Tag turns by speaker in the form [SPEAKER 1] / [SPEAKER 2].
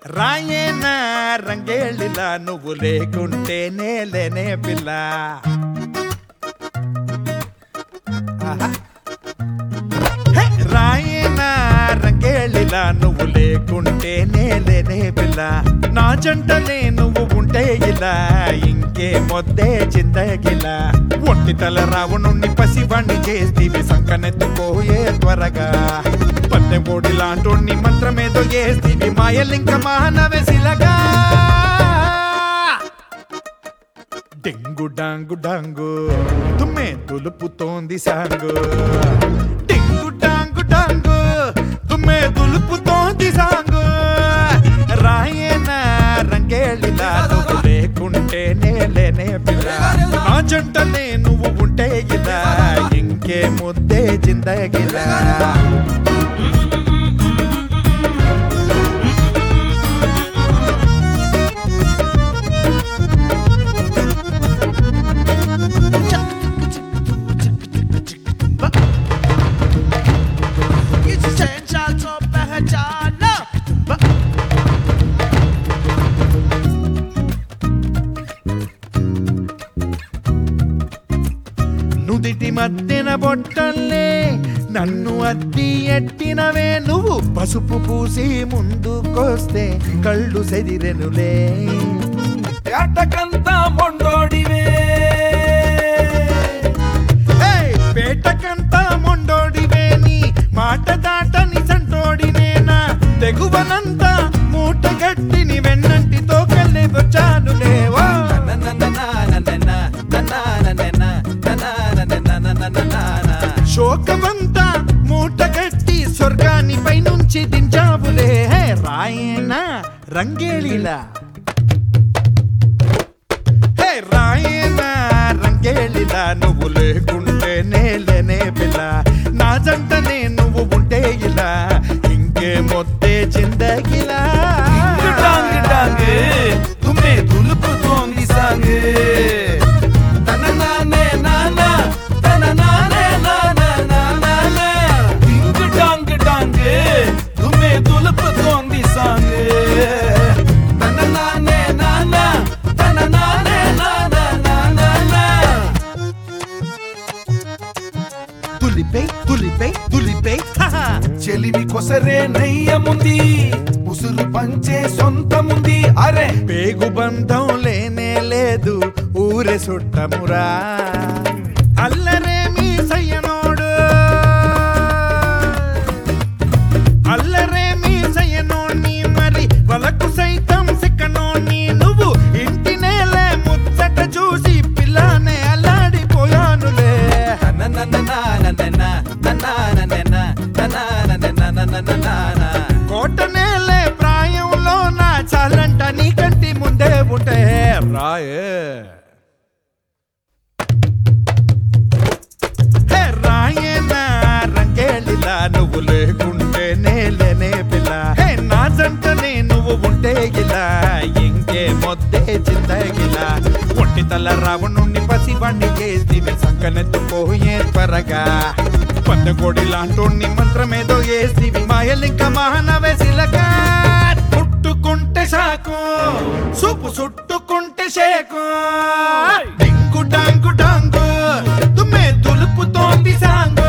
[SPEAKER 1] రాయేనా రంగేళిలా నువ్వు లేకుంటే నేలేనే పిల్ల ఆహా. హే! రాయేనా రంగేళిలా నువ్వు లేకుంటే నేలేనే పిల్ల నా జంటనే నువ్వు ఉంటే ఇలా ఇంకే మొద్దే చిందగిలా ఒంటి తల రావణుణ్ణి పసివాణ్ణి చేస్తీవి సంకనెత్తుకోయే త్వరగా పన్నెమూడి లాంటోణ్ణి మంత్రమేదో చేస్తీవి మాయలింక మానవెసిలగా డెంగు డాంగు డాంగు తుమ్మే దులుపుతోంది సాంగు డెంగు డాంగు డాంగు తుమ్మే దులుపుతోంది సాంగు రాయేనా రంగేళిలా నువ్వు లేకుంటే నేలేనే పిల్ల నా జంటనే నువ్వు ఉంటే ఇలా ఇంకే ముద్దే జిందగిలా
[SPEAKER 2] किसी शहंशाह को पहचाना
[SPEAKER 1] నుదిటి మధ్యన బొట్టల్లే నన్ను అద్ది ఎట్టినవే నువ్వు పసుపు పూసి ముందుకొస్తే కళ్ళు సెదిరెనులే
[SPEAKER 3] ఏటకంతా మొండోడివే
[SPEAKER 1] ఏయ్! పేటకంతా మొండోడివే నీ మాట దాటని సంటోడినేనా తెగువనంతా మూట గట్టిని వెన్నంటితో కళ్ళి వచ్చానులేవా శోకమంతా మూట గట్టి స్వర్గాని పైనుంచి దించావులే హే రాయేనా రంగేళిలా హే రాయేనా రంగేళిలా నువ్వు లేకుంటే నేలేనే పిల్ల నా జంటనే నువ్వు ఉంటే ఇలా ఇంకే మొత్తే చిందగిలా
[SPEAKER 3] డాంగ్ డాంగ్ తుమ్మే దులుపుతోంది సాంగ్ తన నానే నానా తన నానే నానా నానా డింగ్ డాంగ్ డాంగ్ తుమ్మే దులుపుతోంది సాంగ్ తన నానే నానా తన నానే నానా నానా
[SPEAKER 1] తులిపై తులిపై తులిపై హహా.
[SPEAKER 3] చెలిమి కొసరే నయ్యముంది ఉసురు పంచే సొంతముంది అరే
[SPEAKER 1] పేగు బంధం లేనే లేదు ఊరే సుట్టమురా అల్లరే మీ సయ్యనోడు అల్లరే మీ సయ్యనోణ్ణి మరి వలకు సైతం సిక్కనోణ్ణి నువ్వు ఇంటి నేలే ముచ్చట చూసి పిల్లనే అల్లాడిపోయానులే కోట నేలే ప్రాయంలో నా చాలంట నీ కంటి ముందే ఉంటే రాయే హే రాయేనా రంగేళిలా నువ్వు లేకుంటే నేలేనే పిల్ల హే నా జంటనే నువ్వు ఉంటే ఇలా ఇంకే మొద్దే చిందగిలా ఒంటి తల రావణుణ్ణి పసివాణ్ణి చేసి సంకనెత్తుకోయే త్వరగా పందకోడి లాంటోణ్ణి మంత్రమేదో వేసి మాయలింక మహానవేసిలగా పుట్టుకుంటే సాకు సూపు చుట్టుకుంటే షేకు డింగు డాంగు డాంగు తుమ్మే దులుపుతోంది సాంగు